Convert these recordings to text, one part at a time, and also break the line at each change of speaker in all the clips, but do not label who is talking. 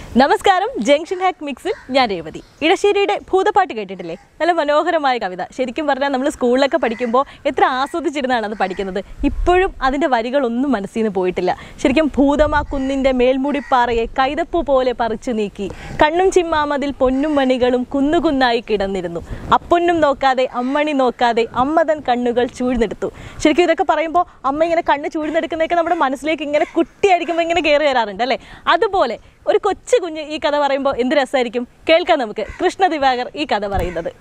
നമസ്കാരം junction hack മിക്സിൽ ഞാൻ രേവതി ഇടശ്ശേരിയുടെ ഭൂതപ്പാട്ട് കേട്ടിട്ടില്ലേ നല്ല മനോഹരമായ കവിത ശരിക്കും പറഞ്ഞാൽ നമ്മൾ സ്കൂളിലൊക്കെ പഠിക്കുമ്പോൾ എത്ര ആസ്വദിച്ചിരുന്നാണ് അത് പഠിക്കുന്നത് ഇപ്പോഴും അതിൻ്റെ വരികളൊന്നും മനസ്സിൽ നിന്ന് പോയിട്ടില്ല ശരിക്കും ഭൂതമാ കുന്നിൻ്റെ മേൽമുടിപ്പാറയെ കൈതപ്പൂ പോലെ പറിച്ചു നീക്കി കണ്ണും ചിമ്മാമതിൽ പൊന്നും മണികളും കുന്നുകുന്നായി കിടന്നിരുന്നു അപ്പൊന്നും നോക്കാതെ അമ്മണി നോക്കാതെ അമ്മതൻ കണ്ണുകൾ ചൂഴ്ന്നെടുത്തു ശരിക്കും ഇതൊക്കെ പറയുമ്പോൾ അമ്മ ഇങ്ങനെ കണ്ണ് ചൂഴ്ന്നെടുക്കുന്നതൊക്കെ നമ്മുടെ മനസ്സിലേക്ക് ഇങ്ങനെ കുട്ടിയായിരിക്കുമ്പോൾ ഇങ്ങനെ കയറി വരാറുണ്ട് അല്ലേ അതുപോലെ ഒരു കൊച്ചു കുഞ്ഞ് ഈ കഥ പറയുമ്പോൾ എന്ത് രസമായിരിക്കും കേൾക്കാം നമുക്ക് കൃഷ്ണ ദിവാകർ ഈ കഥ പറയുന്നത്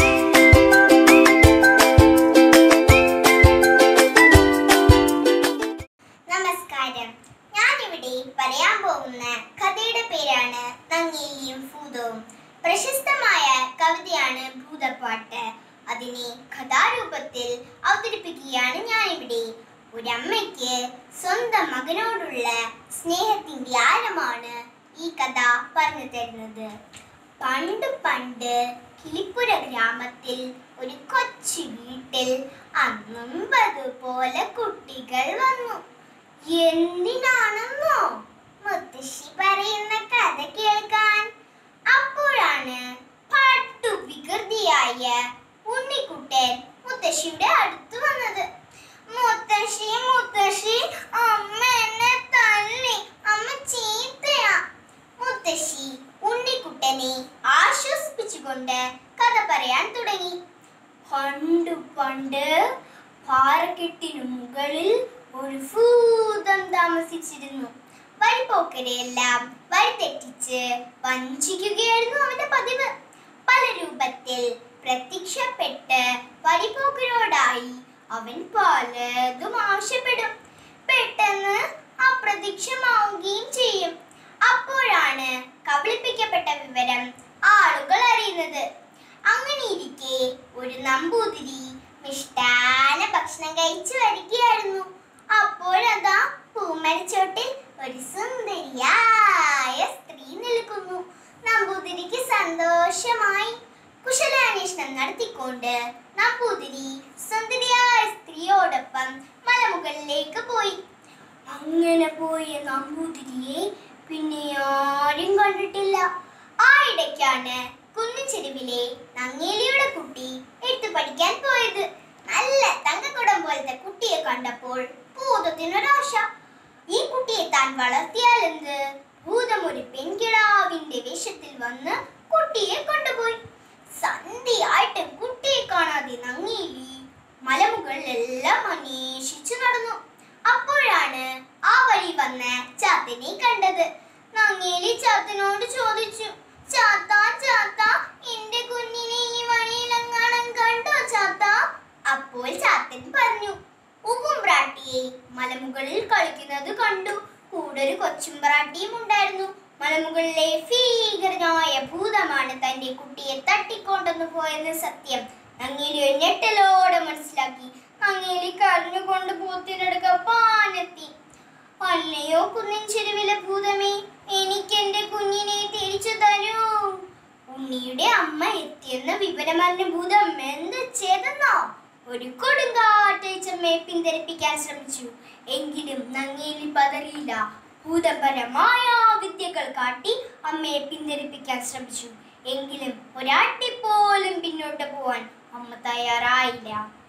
നമസ്കാരം ഞാനിവിടെ പറയാൻ പോകുന്ന കഥയുടെ പേരാണ് നങ്ങേലിയും ഭൂതവും പ്രശസ്തമായ കവിതയാണ് ഭൂതപ്പാട്ട് അതിനെ കഥാരൂപത്തിൽ അവതരിപ്പിക്കുകയാണ് ഞാനിവിടെ ഒരമ്മയ്ക്ക് സ്വന്തം മകനോടുള്ള സ്നേഹത്തിന്റെ ആഴമാണ് ഈ കഥ പറഞ്ഞു തരുന്നത് പണ്ട് പണ്ട് കിളിപ്പുര ഗ്രാമത്തിൽ ഒരു കൊച്ചു വീട്ടിൽ അന്നും അതുപോലെ കുട്ടികൾ വന്നു എന്തിനാണെന്നോ മുത്തശ്ശി പറയുന്ന കഥ കേൾക്കാൻ അപ്പോഴാണ് പട്ടു വികൃതിയായ ഉണ്ണിക്കുട്ടൻ മുത്തശ്ശിയുടെ അടുത്ത് വന്നത് മുത്തശ്ശി മുത്തശ്ശി അമ്മ എന്നെ തല്ലി അമ്മ ചീത്തയാ മുത്തശ്ശി ഉണ്ണിക്കുട്ടനെ ആശ്വസിപ്പിച്ചുകൊണ്ട് കഥ പറയാൻ തുടങ്ങി പണ്ട് പണ്ട് പാറക്കെട്ടിനു മുകളിൽ ഒരു ഭൂതം താമസിച്ചിരുന്നു വഴിപോക്കരെയെല്ലാം വഴി തെറ്റിച്ച് വഞ്ചിക്കുകയായിരുന്നു അവന്റെ പതിവ് പല രൂപത്തിൽ പ്രത്യക്ഷപ്പെട്ട് വഴിപോക്കരോടായി അവൻ പലതും ആവശ്യപ്പെടും പെട്ടെന്ന് അപ്രത്യക്ഷമാവുകയും ചെയ്യും അപ്പോഴാണ് കബളിപ്പിക്കപ്പെട്ട വിവരം ആളുകൾ അറിയുന്നത് അങ്ങനെ ഇരിക്കെ ഒരു നമ്പൂതിരി മിഷ്ടാന ഭക്ഷണം കഴിച്ചു വരികയായിരുന്നു അപ്പോഴതാ പൂമരച്ചോട്ടിൽ ഒരു സുന്ദരിയായ സ്ത്രീ നിൽക്കുന്നു നമ്പൂതിരിക്ക് സന്തോഷമായി കുശലാന്വേഷണം നടത്തിക്കൊണ്ട് നമ്പൂതിരി സുന്ദരിയായ സ്ത്രീയോടൊപ്പം മലമുകളിലേക്ക് പോയി അങ്ങനെ പോയ നമ്പൂതിരിയെ പിന്നെ ആരും കണ്ടിട്ടില്ല ആ ഇടയ്ക്കാണ് കുന്നിച്ചെരുവിലെ നങ്ങേലിയുടെ കുട്ടി എഴുത്തു പഠിക്കാൻ പോയത് നല്ല തങ്കക്കുടം പോലത്തെ കുട്ടിയെ കണ്ടപ്പോൾ ഭൂതത്തിനൊരാശ ഈ കുട്ടിയെ താൻ വളർത്തിയാലെന്ത് ഭൂതം ഒരു പെൺകിടാവിന്റെ വേഷത്തിൽ വന്ന് കുട്ടിയെ കൊണ്ടുപോയി സന്ധ്യയായിട്ട് കുട്ടിയെ കാണാതെ നങ്ങേലി മലമുകളിലെല്ലാം അന്വേഷിച്ചു നടന്നു അപ്പോഴാണ് ആ വഴി വന്ന ചാത്തനെ കണ്ടത് നങ്ങേലി ചാത്തനോട് ചോദിച്ചു ചാത്ത ചാത്ത എന്റെ കുഞ്ഞിനെ ഈ വഴിയിലെങ്ങാനും കണ്ടോ ചാത്ത അപ്പോൾ ചാത്തൻ പറഞ്ഞു ഉപ്പുംപ്രാട്ടിയെ മലമുകളിൽ കളിക്കുന്നത് കണ്ടു കൂടെ ഒരു കൊച്ചുംപ്രാട്ടിയും ഉണ്ടായിരുന്നു മലമുകളിലെ ഭീകരനായ ഭൂതമാണ് തന്റെ കുട്ടിയെ തട്ടിക്കൊണ്ടെന്ന് പോയെന്ന് സത്യം നങ്ങേലി ഒരു ഞെട്ടലോടെ മനസ്സിലാക്കി നങ്ങേലി കരഞ്ഞുകൊണ്ട് പൂത്തിനടുക്ക പാനെത്തി അല്ലയോ കുന്നിൻ ചെരുവിലെ ഭൂതമേ എനിക്ക് എന്റെ കുഞ്ഞിനെ തിരിച്ചു തരൂ ഉണ്ണിയുടെ അമ്മ എത്തിയെന്ന വിവരമറിഞ്ഞ ഭൂതം എന്ത് ചെയ്തെന്നോ ഒരു കൊടുങ്കാറ്റയച്ചമ്മയെ പിന്തിരിപ്പിക്കാൻ ശ്രമിച്ചു എങ്കിലും നങ്ങേലി പതറിയില്ല ഭൂതം പരമായ വിദ്യകൾ കാട്ടി അമ്മയെ പിന്തിരിപ്പിക്കാൻ ശ്രമിച്ചു എങ്കിലും ഒരാട്ടി പോലും പിന്നോട്ട് പോവാൻ അമ്മ തയ്യാറായില്ല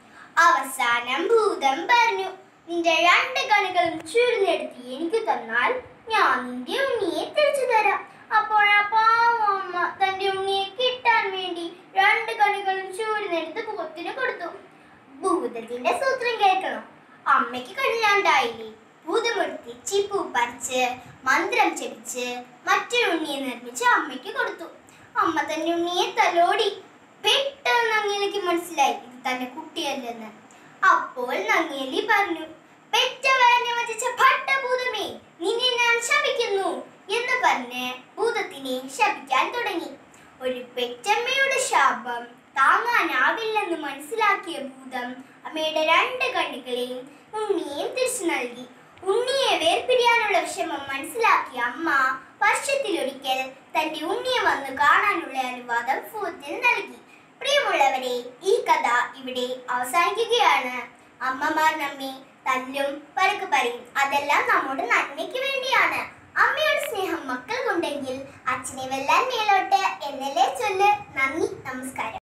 അവസാനം ഭൂതം പറഞ്ഞു നിന്റെ രണ്ട് കണികളും ചുരുന്നെടുത്ത് എനിക്ക് തന്നാൽ ഞാൻ നിന്റെ ഉണ്ണിയെ തിരിച്ചു തരാം അപ്പോഴാ പാവം അമ്മ തന്റെ ഉണ്ണിയെ കിട്ടാൻ വേണ്ടി രണ്ട് കണികളും ചൂരിനെടുത്ത് ഭൂതത്തിന് കൊടുത്തു ഭൂതത്തിന്റെ സൂത്രം കേൾക്കണം അമ്മയ്ക്ക് കഴിയാണ്ടായില്ലേ ഭൂതമെടുത്ത് ചിപ്പു പറിച്ച് മന്ത്രം ചെപിച്ച് മറ്റൊരു ഉണ്ണിയെ നിർമ്മിച്ച് അമ്മയ്ക്ക് കൊടുത്തു അമ്മ തന്റെ ഉണ്ണിയെ തലോടി പെട്ടെന്ന് നങ്ങേലിക്ക് മനസ്സിലായി ഇത് തന്റെ കുട്ടിയല്ലെന്ന് അപ്പോൾ നങ്ങേലി പറഞ്ഞു പെറ്റവരനെ വചിച്ച ഭട്ടഭൂതമേ നിന്നെ ഞാൻ ശപിക്കുന്നു എന്ന് പറഞ്ഞ് ഭൂതത്തിനെ ശപിക്കാൻ തുടങ്ങി ഒരു പെറ്റമ്മയുടെ ശാപം താങ്ങാനാവില്ലെന്ന് മനസ്സിലാക്കിയ ഭൂതം അമ്മയുടെ രണ്ട് കണ്ണുകളെയും ഉണ്ണിയെയും തിരിച്ചു നൽകി ഉണ്ണിയെ വേർപിരിയാനുള്ള വിഷമം മനസ്സിലാക്കിയ അമ്മ വർഷത്തിലൊരിക്കൽ തന്റെ ഉണ്ണിയെ വന്ന് കാണാനുള്ള അനുവാദം ഭൂതത്തിന് നൽകി പ്രിയമുള്ളവരെ ഈ കഥ ഇവിടെ അവസാനിക്കുകയാണ് അമ്മമാർ നമ്മെ തല്ലും പരക്ക് പറയും അതെല്ലാം നമ്മുടെ നന്മയ്ക്ക് വേണ്ടിയാണ് അമ്മയുടെ സ്നേഹം മക്കൾക്കുണ്ടെങ്കിൽ അച്ഛനെ വെല്ലാൻ മേലോട്ട്